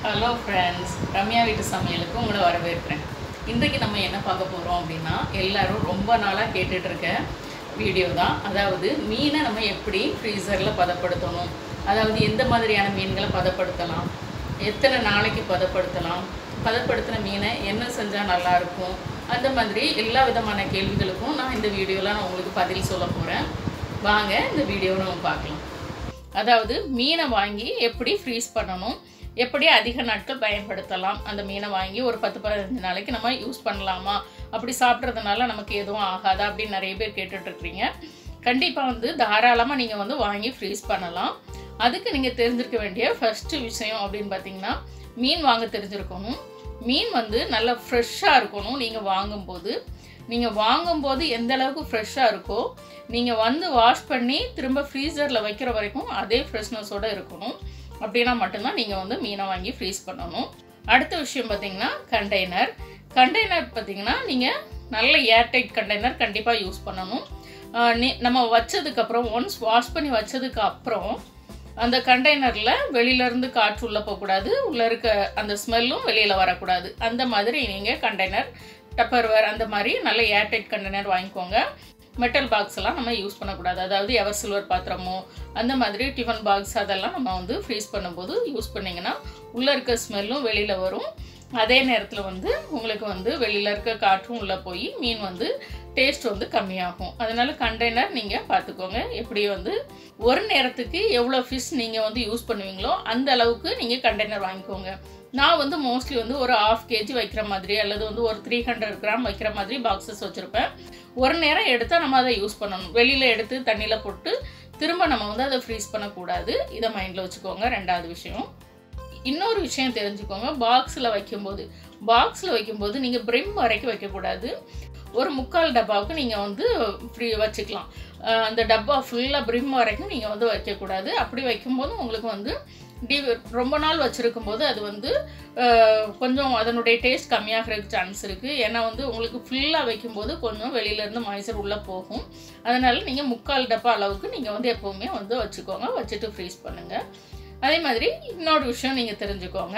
hello friends Ramya வீட்டு சமையலுக்கு உங்களை வரவேற்கிறேன் இன்றைக்கு நம்ம என்ன பார்க்க போகிறோம் அப்படின்னா எல்லாரும் ரொம்ப நாளாக கேட்டுட்டு இருக்க வீடியோ தான் அதாவது மீனை நம்ம எப்படி ஃப்ரீசரில் பதப்படுத்தணும் அதாவது எந்த மாதிரியான மீன்களை பதப்படுத்தலாம் எத்தனை நாளைக்கு பதப்படுத்தலாம் பதப்படுத்தின மீனை என்ன செஞ்சால் நல்லாயிருக்கும் அந்த மாதிரி எல்லா விதமான கேள்விகளுக்கும் நான் இந்த வீடியோவில் நான் உங்களுக்கு பதில் சொல்ல போகிறேன் வாங்க இந்த வீடியோவை நம்ம பார்க்கலாம் அதாவது மீனை வாங்கி எப்படி ஃப்ரீஸ் பண்ணணும் எப்படி அதிக நாட்கள் பயன்படுத்தலாம் அந்த மீனை வாங்கி ஒரு பத்து பதினஞ்சு நாளைக்கு நம்ம யூஸ் பண்ணலாமா அப்படி சாப்பிட்றதுனால நமக்கு எதுவும் ஆகாதா அப்படின்னு நிறைய பேர் கேட்டுட்ருக்கிறீங்க கண்டிப்பாக வந்து தாராளமாக நீங்கள் வந்து வாங்கி ஃப்ரீஸ் பண்ணலாம் அதுக்கு நீங்கள் தெரிஞ்சிருக்க வேண்டிய ஃபஸ்ட்டு விஷயம் அப்படின்னு பார்த்தீங்கன்னா மீன் வாங்க தெரிஞ்சிருக்கணும் மீன் வந்து நல்லா ஃப்ரெஷ்ஷாக இருக்கணும் நீங்கள் வாங்கும்போது நீங்கள் வாங்கும்போது எந்த அளவுக்கு ஃப்ரெஷ்ஷாக இருக்கோ நீங்கள் வந்து வாஷ் பண்ணி திரும்ப ஃப்ரீசரில் வைக்கிற வரைக்கும் அதே ஃப்ரெஷ்னஸோடு இருக்கணும் அப்படின்னா மட்டும்தான் நீங்கள் வந்து மீனை வாங்கி ஃப்ரீஸ் பண்ணணும் அடுத்த விஷயம் பார்த்தீங்கன்னா கண்டெய்னர் கண்டெய்னர் பார்த்தீங்கன்னா நீங்கள் நல்ல ஏர்டைட் கண்டெய்னர் கண்டிப்பாக யூஸ் பண்ணணும் ஆஹ் நீ நம்ம வச்சதுக்கப்புறம் ஒன்ஸ் வாஷ் பண்ணி வச்சதுக்கு அப்புறம் அந்த கண்டெய்னரில் வெளியிலேருந்து காற்று உள்ளே போகக்கூடாது உள்ளே இருக்க அந்த ஸ்மெல்லும் வெளியில் வரக்கூடாது அந்த மாதிரி நீங்கள் கண்டெய்னர் டப்பர்வேர் அந்த மாதிரி நல்ல ஏர்டைட் கண்டெய்னர் வாங்கிக்கோங்க மெட்டல் பாக்ஸ் எல்லாம் நம்ம யூஸ் பண்ணக்கூடாது அதாவது எவர் சில்வர் பாத்திரமோ அந்த மாதிரி டிஃபன் பாக்ஸ் அதெல்லாம் நம்ம வந்து ஃப்ரீஸ் பண்ணும்போது யூஸ் பண்ணிங்கன்னா உள்ளே இருக்க ஸ்மெல்லும் வெளியில் வரும் அதே நேரத்தில் வந்து உங்களுக்கு வந்து வெளியில் இருக்க காற்றும் உள்ளே போய் மீன் வந்து டேஸ்ட் வந்து கம்மியாகும் அதனால கண்டெய்னர் நீங்கள் பார்த்துக்கோங்க எப்படி வந்து ஒரு நேரத்துக்கு எவ்வளோ ஃபிஷ் நீங்கள் வந்து யூஸ் பண்ணுவீங்களோ அந்த அளவுக்கு நீங்கள் கண்டெய்னர் வாங்கிக்கோங்க நான் வந்து மோஸ்ட்லி வந்து ஒரு ஆஃப் கேஜி வைக்கிற மாதிரி அல்லது வந்து ஒரு த்ரீ ஹண்ட்ரட் கிராம் வைக்கிற மாதிரி பாக்ஸஸ் வச்சுருப்பேன் ஒரு நேரம் எடுத்தால் நம்ம அதை யூஸ் பண்ணணும் வெளியில் எடுத்து தண்ணியில் போட்டு திரும்ப நம்ம வந்து அதை ஃப்ரீஸ் பண்ணக்கூடாது இதை மைண்டில் வச்சுக்கோங்க ரெண்டாவது விஷயம் இன்னொரு விஷயம் தெரிஞ்சுக்கோங்க பாக்ஸில் வைக்கும்போது பாக்ஸில் வைக்கும்போது நீங்கள் பிரிம் வரைக்கும் வைக்கக்கூடாது ஒரு முக்கால் டப்பாவுக்கு நீங்கள் வந்து ஃப்ரீ வச்சுக்கலாம் அஹ் அந்த டப்பா ஃபுல்லாக பிரிம் வரைக்கும் நீங்கள் வந்து வைக்கக்கூடாது அப்படி வைக்கும்போது உங்களுக்கு வந்து டி ரொம்ப நாள் வச்சுருக்கும் போது அது வந்து அஹ், கொஞ்சம் அதனுடைய டேஸ்ட் கம்மியாகிறதுக்கு சான்ஸ் இருக்குது ஏன்னா வந்து உங்களுக்கு ஃபுல்லாக வைக்கும்போது கொஞ்சம் வெளியிலேருந்து மாய்ச்சர் உள்ளே போகும் அதனால் நீங்கள் முக்கால் டப்பா அளவுக்கு நீங்கள் வந்து எப்போவுமே வந்து வச்சுக்கோங்க வச்சுட்டு ஃப்ரீஸ் பண்ணுங்கள் அதே மாதிரி இன்னொரு விஷயம் நீங்கள் தெரிஞ்சுக்கோங்க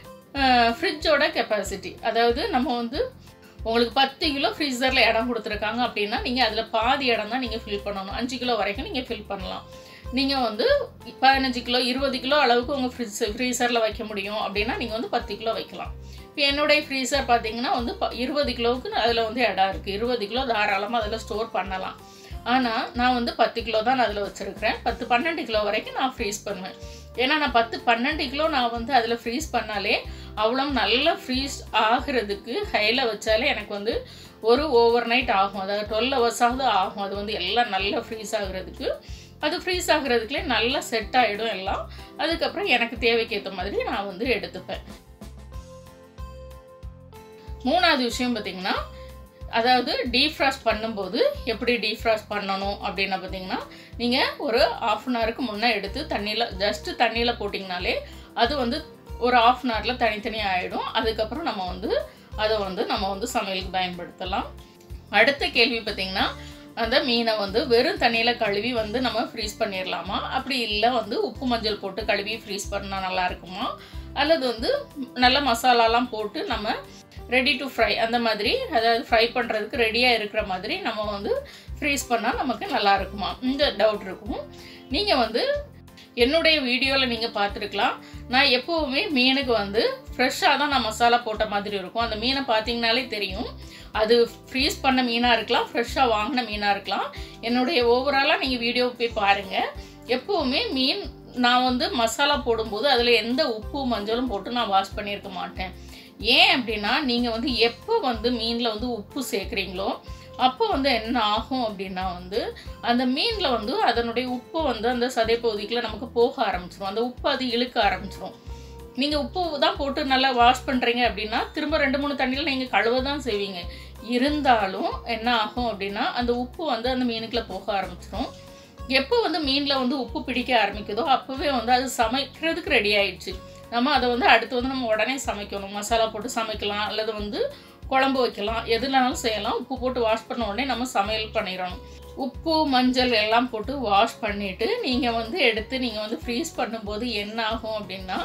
ஃப்ரிட்ஜோட கெப்பாசிட்டி அதாவது நம்ம வந்து உங்களுக்கு பத்து கிலோ ஃப்ரீசரில் இடம் கொடுத்துருக்காங்க அப்படின்னா நீங்கள் அதில் பாதி இடம் தான் நீங்கள் ஃபில் பண்ணணும் அஞ்சு கிலோ வரைக்கும் நீங்கள் ஃபில் பண்ணலாம் நீங்கள் வந்து பதினஞ்சு கிலோ இருபது கிலோ அளவுக்கு உங்கள் ஃப்ரிட்ஜ் ஃப்ரீசரில் வைக்க முடியும் அப்படின்னா நீங்கள் வந்து பத்து கிலோ வைக்கலாம் இப்போ என்னுடைய ஃப்ரீசர் பார்த்தீங்கன்னா வந்து ப இருபது கிலோவுக்கு அதில் வந்து இடம் இருக்குது இருபது கிலோ தாராளமாக அதில் ஸ்டோர் பண்ணலாம் ஆனால் நான் வந்து பத்து கிலோ தான் நான் அதில் வச்சுருக்கிறேன் பத்து பன்னெண்டு கிலோ வரைக்கும் நான் ஃப்ரீஸ் பண்ணுவேன் ஏன்னா நான் பத்து பன்னெண்டு கிலோ நான் வந்து அதில் ஃப்ரீஸ் பண்ணாலே அவ்வளோ நல்லா ஃப்ரீஸ் ஆகிறதுக்கு ஹையில் வச்சாலே எனக்கு வந்து ஒரு ஓவர் நைட் ஆகும் அதாவது டுவெல் ஹவர்ஸாவது ஆகும் அது வந்து எல்லாம் நல்லா ஃப்ரீஸ் ஆகுறதுக்கு அது ஃப்ரீஸ் ஆகுறதுக்குள்ளே நல்லா செட் ஆகிடும் எல்லாம் அதுக்கப்புறம் எனக்கு தேவைக்கு ஏற்ற மாதிரி நான் வந்து எடுத்துப்பேன் மூணாவது விஷயம் பார்த்தீங்கன்னா அதாவது டீஃப்ராஸ்ட் பண்ணும்போது எப்படி டீஃப்ராஸ்ட் பண்ணணும் அப்படின்னு பார்த்தீங்கன்னா நீங்கள் ஒரு ஆஃப் அன் ஹவருக்கு முன்னே எடுத்து தண்ணியில் ஜஸ்ட்டு தண்ணியில் போட்டிங்கனாலே அது வந்து ஒரு ஆஃப் அன் ஹவரில் தனித்தனியாக ஆகிடும் அதுக்கப்புறம் நம்ம வந்து அதை வந்து நம்ம வந்து சமையலுக்கு பயன்படுத்தலாம் அடுத்த கேள்வி பார்த்தீங்கன்னா அந்த மீனை வந்து வெறும் தண்ணியில் கழுவி வந்து நம்ம ஃப்ரீஸ் பண்ணிடலாமா அப்படி இல்லை வந்து உப்பு மஞ்சள் போட்டு கழுவி ஃப்ரீஸ் பண்ணால் நல்லா இருக்குமா அல்லது வந்து நல்ல மசாலாலாம் போட்டு நம்ம ரெடி டு ஃப்ரை அந்த மாதிரி அதாவது ஃப்ரை பண்ணுறதுக்கு ரெடியாக இருக்கிற மாதிரி நம்ம வந்து ஃப்ரீஸ் பண்ணால் நமக்கு நல்லா இருக்குமா இந்த டவுட் இருக்கும் நீங்கள் வந்து என்னுடைய வீடியோவில் நீங்கள் பார்த்துருக்கலாம் நான் எப்போவுமே மீனுக்கு வந்து ஃப்ரெஷ்ஷாக தான் நான் மசாலா போட்ட மாதிரி இருக்கும் அந்த மீனை பார்த்தீங்கனாலே தெரியும் அது ஃப்ரீஸ் பண்ண மீனாக இருக்கலாம் ஃப்ரெஷ்ஷாக வாங்கின மீனாக இருக்கலாம் என்னுடைய ஓவராலாக நீங்கள் வீடியோ போய் பாருங்கள் எப்போவுமே மீன் நான் வந்து மசாலா போடும்போது அதில் எந்த உப்பு மஞ்சளும் போட்டு நான் வாஷ் பண்ணியிருக்க மாட்டேன் ஏன் அப்படின்னா நீங்கள் வந்து எப்போ வந்து மீனில் வந்து உப்பு சேர்க்குறீங்களோ அப்போ வந்து என்ன ஆகும் அப்படின்னா வந்து அந்த மீனில் வந்து அதனுடைய உப்பு வந்து அந்த சதை பகுதிக்குள்ள நமக்கு போக ஆரம்பிச்சிடும் அந்த உப்பு அது இழுக்க ஆரம்பிச்சிடும் நீங்கள் உப்பு தான் போட்டு நல்லா வாஷ் பண்ணுறீங்க அப்படின்னா திரும்ப ரெண்டு மூணு தண்ணியில் நீங்கள் கழுவ தான் செய்வீங்க இருந்தாலும் என்ன ஆகும் அப்படின்னா அந்த உப்பு வந்து அந்த மீனுக்குள்ளே போக ஆரம்பிச்சிடும் எப்போ வந்து மீனில் வந்து உப்பு பிடிக்க ஆரம்பிக்குதோ அப்போவே வந்து அது சமைக்கிறதுக்கு ரெடி ஆயிடுச்சு நம்ம அதை வந்து அடுத்து வந்து நம்ம உடனே சமைக்கணும் மசாலா போட்டு சமைக்கலாம் அல்லது வந்து குழம்பு வைக்கலாம் எதுனாலும் செய்யலாம் உப்பு போட்டு வாஷ் பண்ண உடனே நம்ம சமையல் பண்ணிடணும் உப்பு மஞ்சள் எல்லாம் போட்டு வாஷ் பண்ணிவிட்டு நீங்கள் வந்து எடுத்து நீங்கள் வந்து ஃப்ரீஸ் பண்ணும்போது என்ன ஆகும் அப்படின்னா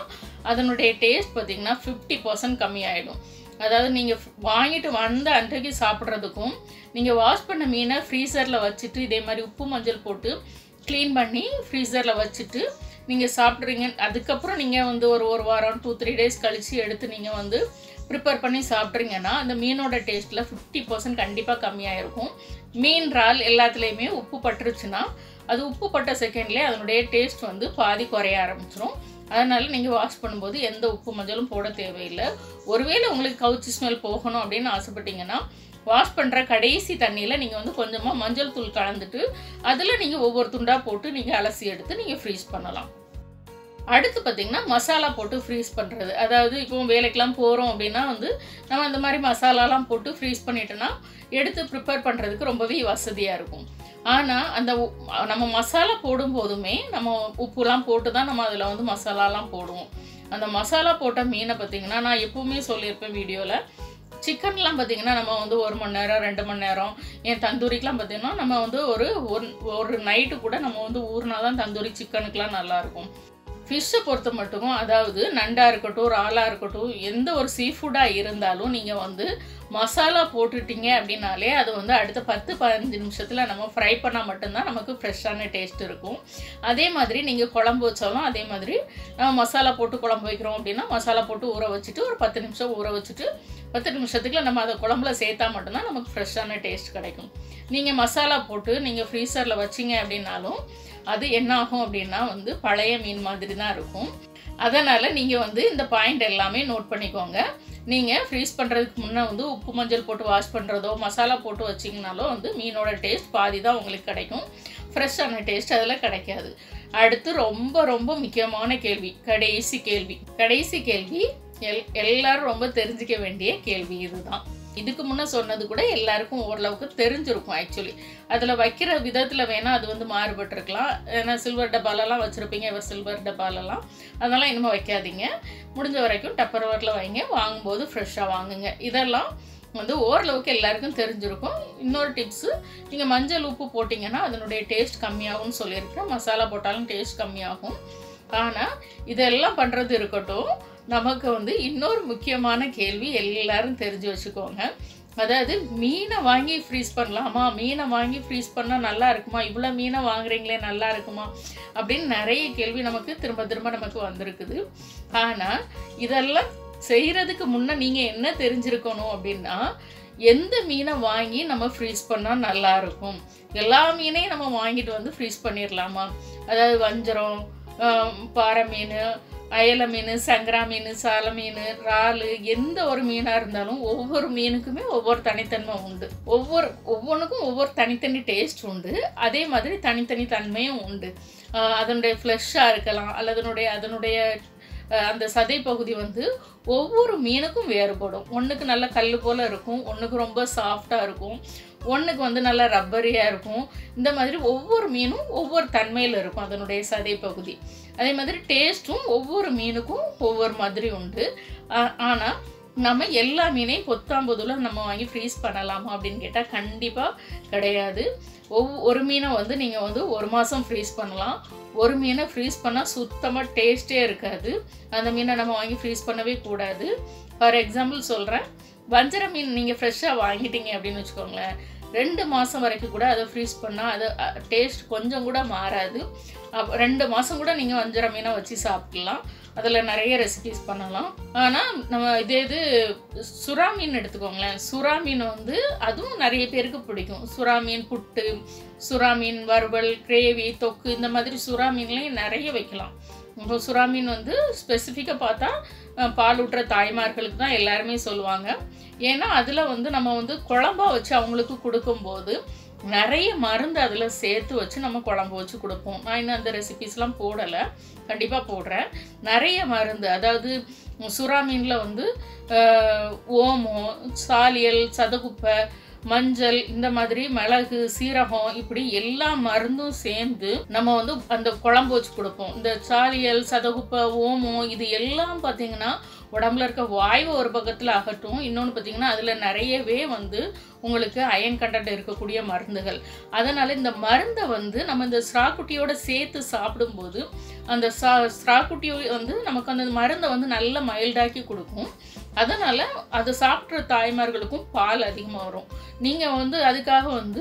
அதனுடைய டேஸ்ட் பார்த்திங்கன்னா ஃபிஃப்டி பர்சன்ட் கம்மியாயிடும் அதாவது நீங்கள் வாங்கிட்டு வந்த அன்றைக்கு சாப்பிட்றதுக்கும் நீங்கள் வாஷ் பண்ண மீனை ஃப்ரீசரில் வச்சுட்டு இதே மாதிரி உப்பு மஞ்சள் போட்டு க்ளீன் பண்ணி ஃப்ரீசரில் வச்சுட்டு நீங்கள் சாப்பிட்றீங்க அதுக்கப்புறம் நீங்கள் வந்து ஒரு ஒரு வாரம் டூ த்ரீ டேஸ் கழித்து எடுத்து நீங்கள் வந்து ப்ரிப்பேர் பண்ணி சாப்பிட்றீங்கன்னா அந்த மீனோட டேஸ்ட்டில் ஃபிஃப்டி பர்சன்ட் கண்டிப்பாக கம்மியாக இருக்கும் மீன் இறால் எல்லாத்துலேயுமே உப்பு பட்டுருச்சுன்னா அது உப்பு பட்ட செகண்ட்லேயே அதனுடைய டேஸ்ட் வந்து பாதி குறைய ஆரம்பிச்சிரும் அதனால் நீங்கள் வாஷ் பண்ணும்போது எந்த உப்பு மஞ்சளும் போட தேவையில்லை ஒருவேளை உங்களுக்கு கவுச்சி ஸ்மெல் போகணும் அப்படின்னு ஆசைப்பட்டீங்கன்னா வாஷ் பண்ணுற கடைசி தண்ணியில் நீங்கள் வந்து கொஞ்சமாக மஞ்சள் தூள் கலந்துட்டு அதில் நீங்கள் ஒவ்வொரு துண்டாக போட்டு நீங்கள் அலசி எடுத்து நீங்கள் ஃப்ரீஸ் பண்ணலாம் அடுத்து பார்த்திங்கன்னா மசாலா போட்டு ஃப்ரீஸ் பண்ணுறது அதாவது இப்போ வேலைக்கெலாம் போகிறோம் அப்படின்னா வந்து நம்ம அந்த மாதிரி மசாலாலாம் போட்டு ஃப்ரீஸ் பண்ணிட்டோன்னா எடுத்து ப்ரிப்பேர் பண்ணுறதுக்கு ரொம்பவே வசதியாக இருக்கும் ஆனால் அந்த உ- நம்ம மசாலா போடும் போதுமே நம்ம உப்புலாம் போட்டு தான் நம்ம அதில் வந்து மசாலாலாம் போடுவோம் அந்த மசாலா போட்ட மீனை பார்த்திங்கன்னா நான் எப்பவுமே சொல்லியிருப்பேன் வீடியோவில் சிக்கன்லாம் பார்த்தீங்கன்னா நம்ம வந்து ஒரு மணி நேரம் ரெண்டு மணி நேரம் என் தந்தூரிக்கெலாம் பார்த்தீங்கன்னா நம்ம வந்து ஒரு ஒரு ஒரு நைட்டு கூட நம்ம வந்து ஊறினா தான் தந்தூரி சிக்கனுக்கெலாம் நல்லாயிருக்கும் ஃபிஷ்ஷை பொறுத்த மட்டும் அதாவது நண்டாக இருக்கட்டும் இறாலாக இருக்கட்டும் எந்த ஒரு சீ ஃபுட்டாக இருந்தாலும் நீங்கள் வந்து மசாலா போட்டுட்டீங்க அப்படின்னாலே அது வந்து அடுத்த பத்து பதினஞ்சு நிமிஷத்தில் நம்ம ஃப்ரை பண்ணால் மட்டும்தான் நமக்கு ஃப்ரெஷ்ஷான டேஸ்ட் இருக்கும் அதே மாதிரி நீங்கள் குழம்பு வச்சாலும் அதே மாதிரி நம்ம மசாலா போட்டு குழம்பு வைக்கிறோம் அப்படின்னா மசாலா போட்டு ஊற வச்சுட்டு ஒரு பத்து நிமிஷம் ஊற வச்சுட்டு பத்து நிமிஷத்துக்குள்ள நம்ம அதை குழம்புல சேர்த்தா மட்டும்தான் நமக்கு ஃப்ரெஷ்ஷான டேஸ்ட் கிடைக்கும் நீங்கள் மசாலா போட்டு நீங்கள் ஃப்ரீசரில் வச்சீங்க அப்படின்னாலும் அது என்ன ஆகும் அப்படின்னா வந்து பழைய மீன் மாதிரி தான் இருக்கும் அதனால் நீங்கள் வந்து இந்த பாயிண்ட் எல்லாமே நோட் பண்ணிக்கோங்க நீங்கள் ஃப்ரீஸ் பண்ணுறதுக்கு முன்னே வந்து உப்பு மஞ்சள் போட்டு வாஷ் பண்ணுறதோ மசாலா போட்டு வச்சிங்கனாலோ வந்து மீனோட டேஸ்ட் பாதி தான் உங்களுக்கு கிடைக்கும் ஃப்ரெஷ்ஷான டேஸ்ட் அதில் கிடைக்காது அடுத்து ரொம்ப ரொம்ப முக்கியமான கேள்வி கடைசி கேள்வி கடைசி கேள்வி எல் எல்லாரும் ரொம்ப தெரிஞ்சுக்க வேண்டிய கேள்வி இதுதான் இதுக்கு முன்னே சொன்னது கூட எல்லாருக்கும் ஓரளவுக்கு தெரிஞ்சிருக்கும் ஆக்சுவலி அதில் வைக்கிற விதத்தில் வேணால் அது வந்து மாறுபட்டிருக்கலாம் ஏன்னா சில்வர் டப்பாலெல்லாம் வச்சுருப்பீங்க இவர் சில்வர் டப்பாலெல்லாம் அதெல்லாம் இனிமேல் வைக்காதீங்க முடிஞ்ச வரைக்கும் டப்பர்வரில் வைங்க வாங்கும்போது ஃப்ரெஷ்ஷாக வாங்குங்க இதெல்லாம் வந்து ஓரளவுக்கு எல்லாருக்கும் தெரிஞ்சிருக்கும் இன்னொரு டிப்ஸு நீங்கள் மஞ்சள் உப்பு போட்டிங்கன்னா அதனுடைய டேஸ்ட் கம்மியாகும்னு சொல்லியிருக்கேன் மசாலா போட்டாலும் டேஸ்ட் கம்மியாகும் ஆனால் இதெல்லாம் பண்ணுறது இருக்கட்டும் நமக்கு வந்து இன்னொரு முக்கியமான கேள்வி எல்லாரும் தெரிஞ்சு வச்சுக்கோங்க அதாவது மீனை வாங்கி ஃப்ரீஸ் பண்ணலாமா மீனை வாங்கி ஃப்ரீஸ் பண்ணால் நல்லா இருக்குமா இவ்வளோ மீனை வாங்குறீங்களே நல்லா இருக்குமா அப்படின்னு நிறைய கேள்வி நமக்கு திரும்ப திரும்ப நமக்கு வந்திருக்குது ஆனால் இதெல்லாம் செய்கிறதுக்கு முன்னே நீங்கள் என்ன தெரிஞ்சிருக்கணும் அப்படின்னா எந்த மீனை வாங்கி நம்ம ஃப்ரீஸ் பண்ணால் நல்லா இருக்கும் எல்லா மீனையும் நம்ம வாங்கிட்டு வந்து ஃப்ரீஸ் பண்ணிடலாமா அதாவது வஞ்சரம் ஆம், பாறை மீன் அயல மீன் சங்கரா மீன் சால மீன் இறால் எந்த ஒரு மீனாக இருந்தாலும் ஒவ்வொரு மீனுக்குமே ஒவ்வொரு தனித்தன்மை உண்டு ஒவ்வொரு ஒவ்வொன்றுக்கும் ஒவ்வொரு தனித்தனி டேஸ்ட் உண்டு அதே மாதிரி தனித்தனி தன்மையும் உண்டு ஆஹ் அதனுடைய ஃப்ளஷ்ஷாக இருக்கலாம் அல்லது அதனுடைய அதனுடைய அஹ் அந்த சதை பகுதி வந்து ஒவ்வொரு மீனுக்கும் வேறுபடும் ஒன்றுக்கு நல்ல கல் போல் இருக்கும் ஒன்றுக்கு ரொம்ப சாஃப்டாக இருக்கும் ஒன்றுக்கு வந்து நல்லா ரப்பரியாக இருக்கும் இந்த மாதிரி ஒவ்வொரு மீனும் ஒவ்வொரு தன்மையில் இருக்கும் அதனுடைய சதை பகுதி அதே மாதிரி டேஸ்ட்டும் ஒவ்வொரு மீனுக்கும் ஒவ்வொரு மாதிரி உண்டு ஆனால் நம்ம எல்லா மீனையும் பொத்தாம்பதுல நம்ம வாங்கி ஃப்ரீஸ் பண்ணலாமா அப்படின்னு கேட்டால் கண்டிப்பாக கிடையாது ஒவ் ஒரு மீனை வந்து நீங்கள் வந்து ஒரு மாதம் ஃப்ரீஸ் பண்ணலாம் ஒரு மீனை ஃப்ரீஸ் பண்ணால் சுத்தமாக டேஸ்ட்டே இருக்காது அந்த மீனை நம்ம வாங்கி ஃப்ரீஸ் பண்ணவே கூடாது ஃபார் எக்ஸாம்பிள் சொல்கிறேன் வஞ்சர மீன் நீங்கள் ஃப்ரெஷ்ஷாக வாங்கிட்டீங்க அப்படின்னு வச்சுக்கோங்களேன் ரெண்டு மாதம் வரைக்கும் கூட அதை ஃப்ரீஸ் பண்ணால் அது டேஸ்ட் கொஞ்சம் கூட மாறாது அப்ப ரெண்டு மாதம் கூட நீங்கள் வஞ்சர மீனை வச்சு சாப்பிடலாம் அதில் நிறைய ரெசிபிஸ் பண்ணலாம் ஆனால் நம்ம இதே இது சுறா மீன் எடுத்துக்கோங்களேன் சுறா மீன் வந்து அதுவும் நிறைய பேருக்கு பிடிக்கும் சுறா மீன் புட்டு சுறா மீன் வறுவல் கிரேவி தொக்கு இந்த மாதிரி சுறா மீன்லேயும் நிறைய வைக்கலாம் இப்போ சுறா மீன் வந்து ஸ்பெசிஃபிக்காக பார்த்தா அஹ், பால் ஊட்டுற தாய்மார்களுக்கு தான் எல்லாருமே சொல்லுவாங்க ஏன்னா அதில் வந்து நம்ம வந்து குழம்பா வச்சு அவங்களுக்கு கொடுக்கும்போது நிறைய மருந்து அதில் சேர்த்து வச்சு நம்ம குழம்பு வச்சு கொடுப்போம் நான் இன்னும் அந்த ரெசிபிஸ்லாம் போடலை கண்டிப்பாக போடுறேன் நிறைய மருந்து அதாவது சுறா மீனில் வந்து ஆஹ், ஓமம் சாலியல் சதகுப்பை மஞ்சள் இந்த மாதிரி மிளகு சீரகம் இப்படி எல்லா மருந்தும் சேர்ந்து நம்ம வந்து அந்த குழம்பு வச்சு கொடுப்போம் இந்த சாலியல் சதகுப்பை ஓமம் இது எல்லாம் பார்த்தீங்கன்னா உடம்புல இருக்க வாய்வு ஒரு பக்கத்தில் அகட்டும் இன்னொன்று பார்த்தீங்கன்னா அதில் நிறையவே வந்து உங்களுக்கு அயன் கண்டென்ட் இருக்கக்கூடிய மருந்துகள் அதனால் இந்த மருந்தை வந்து நம்ம இந்த ஸ்ராக்குட்டியோட சேர்த்து சாப்பிடும்போது அந்த சா ஸ்ராக்குட்டி வந்து நமக்கு அந்த மருந்தை வந்து நல்ல மைல்டாக்கி கொடுக்கும் அதனால் அதை சாப்பிட்ற தாய்மார்களுக்கும் பால் அதிகமாக வரும் நீங்கள் வந்து அதுக்காக வந்து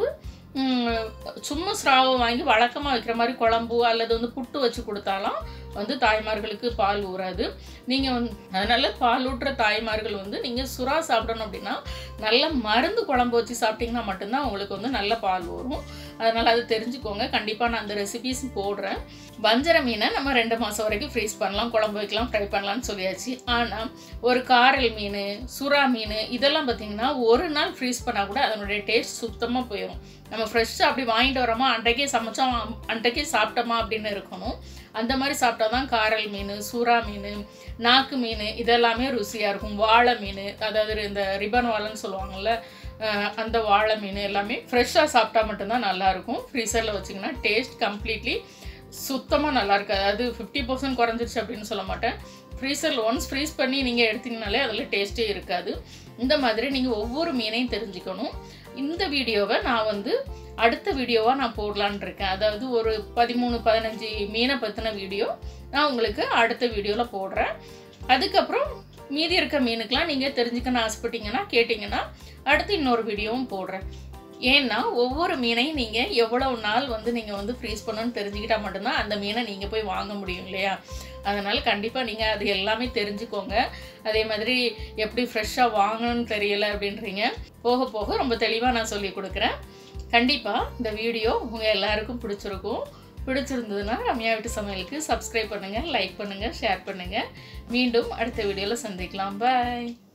ம், சும்மா ஸ்ராவை வாங்கி வழக்கமாக வைக்கிற மாதிரி குழம்பு அல்லது வந்து புட்டு வச்சு கொடுத்தாலாம் வந்து தாய்மார்களுக்கு பால் ஊறாது நீங்கள் வந்து அதனால் பால் ஊட்டுற தாய்மார்கள் வந்து நீங்கள் சுறா சாப்பிடணும் அப்படின்னா நல்ல மருந்து குழம்பு வச்சு சாப்பிட்டீங்கன்னா மட்டும்தான் உங்களுக்கு வந்து நல்ல பால் வரும் அதனால் அது தெரிஞ்சுக்கோங்க கண்டிப்பாக நான் அந்த ரெசிபிஸ் போடுறேன் வஞ்சர மீனை நம்ம ரெண்டு மாதம் வரைக்கும் ஃப்ரீஸ் பண்ணலாம் குழம்பு வைக்கலாம் ஃப்ரை பண்ணலாம்னு சொல்லியாச்சு ஆனால் ஒரு காரல் மீன் சுறா மீன் இதெல்லாம் பார்த்தீங்கன்னா ஒரு நாள் ஃப்ரீஸ் பண்ணால் கூட அதனுடைய டேஸ்ட் சுத்தமாக போயிடும் நம்ம ஃப்ரெஷ்ஷாக அப்படி வாங்கிட்டு வரோமா அன்றைக்கே சமைச்சோம் அன்றைக்கே சாப்பிட்டோமா அப்படின்னு இருக்கணும் அந்த மாதிரி சாப்பிட்டா தான் காரல் மீன் சுறா மீன் நாக்கு மீன் இதெல்லாமே ருசியாக இருக்கும் வாழை மீன் அதாவது இந்த ரிபன் வாழைன்னு சொல்லுவாங்கள்ல அஹ் அந்த வாழை மீன் எல்லாமே ஃப்ரெஷ்ஷாக சாப்பிட்டா மட்டும்தான் நல்லாயிருக்கும் ஃப்ரீசரில் வச்சிங்கன்னா டேஸ்ட் கம்ப்ளீட்லி சுத்தமாக நல்லா இருக்காது அதாவது ஃபிஃப்டி பர்சன்ட் குறைஞ்சிருச்சு அப்படின்னு சொல்ல மாட்டேன் ஃப்ரீசரில் ஒன்ஸ் ஃப்ரீஸ் பண்ணி நீங்கள் எடுத்தீங்கனாலே அதில் டேஸ்ட்டே இருக்காது இந்த மாதிரி நீங்கள் ஒவ்வொரு மீனையும் தெரிஞ்சுக்கணும் இந்த வீடியோவை நான் வந்து அடுத்த வீடியோவாக நான் போடலான்னு இருக்கேன் அதாவது ஒரு பதிமூணு பதினஞ்சு மீனை பற்றின வீடியோ நான் உங்களுக்கு அடுத்த வீடியோவில் போடுறேன் அதுக்கப்புறம் மீதி இருக்க மீனுக்கெலாம் நீங்கள் தெரிஞ்சுக்கணும் ஆசைப்பட்டீங்கன்னா கேட்டிங்கன்னா அடுத்து இன்னொரு வீடியோவும் போடுறேன் ஏன்னா ஒவ்வொரு மீனையும் நீங்கள் எவ்வளவு நாள் வந்து நீங்கள் வந்து ஃப்ரீஸ் பண்ணணும்னு தெரிஞ்சுக்கிட்டா மட்டும்தான் அந்த மீனை நீங்கள் போய் வாங்க முடியும் இல்லையா அதனால் கண்டிப்பாக நீங்கள் அது எல்லாமே தெரிஞ்சுக்கோங்க அதே மாதிரி எப்படி ஃப்ரெஷ்ஷாக வாங்கணும்னு தெரியல அப்படின்றீங்க போக போக ரொம்ப தெளிவாக நான் சொல்லி கொடுக்குறேன் கண்டிப்பாக இந்த வீடியோ உங்கள் எல்லாருக்கும் பிடிச்சிருக்கும் பிடிச்சிருந்ததுன்னா ரம்யா வீட்டு சமையலுக்கு சப்ஸ்கிரைப் பண்ணுங்கள் லைக் பண்ணுங்கள் ஷேர் பண்ணுங்கள் மீண்டும் அடுத்த வீடியோவில் சந்திக்கலாம் பாய்